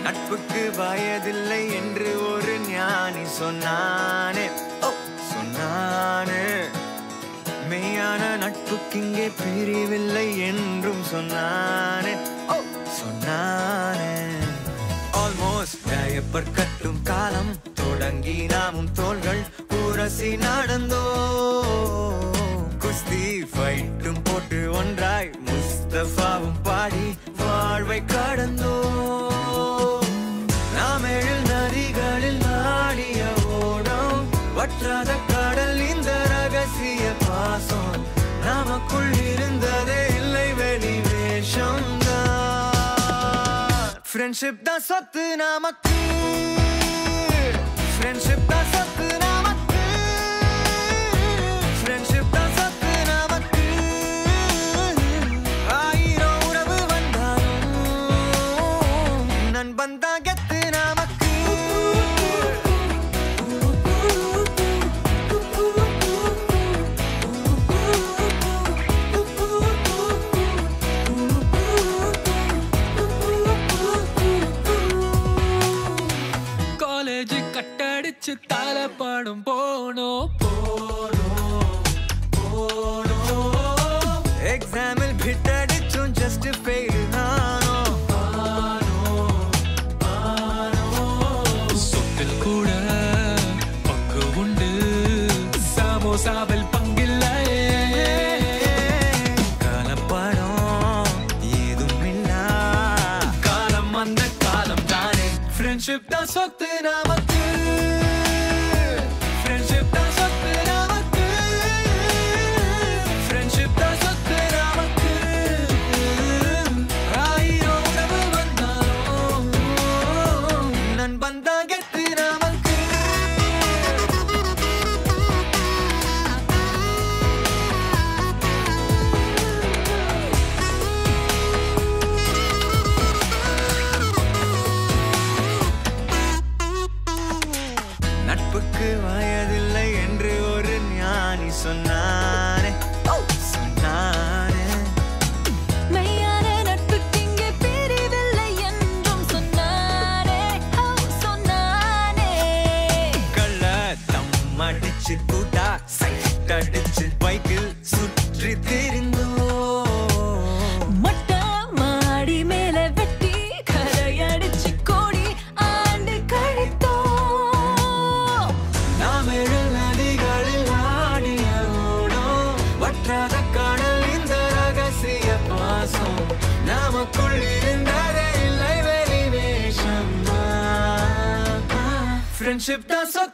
நட்புக்கு வயதில்லை என்று ஒரு ஞானி சொன்னானே ஓ சொன்னானே மெய்யான நட்புக்கு இங்கே பிரிவில்லை என்றும் சொன்னானே ஓ சொன்னானே ஆல்மோஸ்ட் டயப்பர் கட்டும் காலம் தொடங்கி நாமும் தோள்கள் உரசி நடந்தோ குஸ்தி ஃபைட்டும் போட்டு ஒன்றாய் முஸ்தபாவும் பாடி வாழ்வை கடந்தோ நாம் எழில் நதிகளில் ஆடிய ஓடம் வற்றாத கடல் இந்த ரகசிய பாசம் நமக்குள் இருந்ததே இல்லை வெளி வேஷம் ஃப்ரெண்ட்ஷிப் தான் சொத்து நமக்கு ஃப்ரெண்ட்ஷிப் தான் சொத்து நமக்கு ஃப்ரெண்ட்ஷிப் தான் சொத்து நமக்கு ஆயிரம் உறவு வந்தாலும் நண்பன் தான் கெத்து நமக்கு காலேஜ் கட்டடிச்சு தலப்படம் போனோம் எக்ஸாமில் பிட்டடிச்சும் ஜஸ்ட் ஃபெயில் நானோ சொத்தில் கூட பங்கு உண்டு சமோசாவில் பங்கில்லையே கலப்படம் ஏதும் இல்லா காலம் அந்த காலம் தானே ஃப்ரெண்ட்ஷிப் தான் சொத்து நமக்கு ஃப்ரெண்ட்ஷிப் தான் சொத்து நமக்கு ஃப்ரெண்ட்ஷிப் தான் சொத்து நமக்கு ஆயிரம் உறவு வந்தாலும் நண்பன் தான் கெத்து நமக்கு நட்புக்கு வயதில்லை என்று ஒரு ஞானி சொன்னானே ஓ, சொன்னானே மெய்யான நட்புக்கு இங்கே பிரிவில்லை என்றும் சொன்னானே ஓ சொன்னானே கள்ள தம் அடிச்சு கூட்டா சைட் அடிச்சு பைக்கில் சுற்றி திரிந்தோ மொட்டை மாடி மேல வெட்டி கரையடிச்சு கோடி ஆண்டு கழித்தோம் நாம் எழில் நதிகளில் ஆடிய ஓடம் வற்றாத கடல் இந்த ரகசிய பாசம் நமக்குள் இருந்ததே இல்லை வெளி வேஷம் ஃப்ரெண்ட்ஷிப் தான் சொத்து